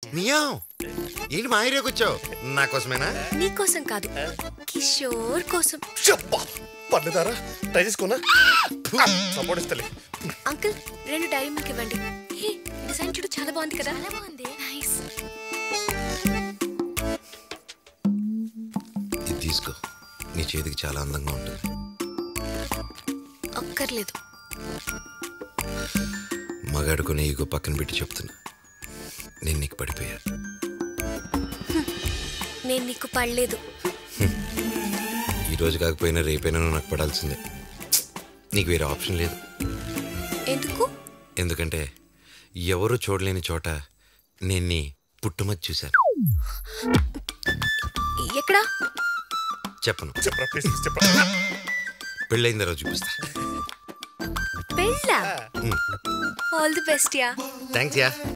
meow ఏంటి మా ఏరియాకి వచ్చావు నా కోసమేనా నీకోసం కాదు కిషోర్ కోసం చెప్పా పర్లేదారా ట్రై చేసుకోనా సపోర్ట్ ఇస్తలే అంకుల్ రెండు డైరీ మిల్క్ ఇవ్వండి హే, డిజైన్ చూడు చాలా బాగుంది కదా చాలా బాగుంది నైస్ ఇది తీసుకో నీ చేతికి చాలా అందంగా ఉంటుంది అక్కర్లేదు మగాడుకునే ఈగో పక్కన పెట్టి చెప్తున్నా నేను నీకు పడిపోయా నేను నీకు పడలేదు ఈ రోజు కాకపోయినా రేపైనా నువ్వు నాకు పడాల్సిందే నీకు వేరే ఆప్షన్ లేదు ఎందుకు ఎందుకంటే ఎవరు చూడలేని చోట నేను నీ పుట్టుమతి చూశాను ఎక్కడా చెప్పను చెప్పరా ప్లీజ్ చెప్పరా పెళ్ళైన తర్వాత చూపిస్తా పెళ్ళా all the best yeah thanks yeah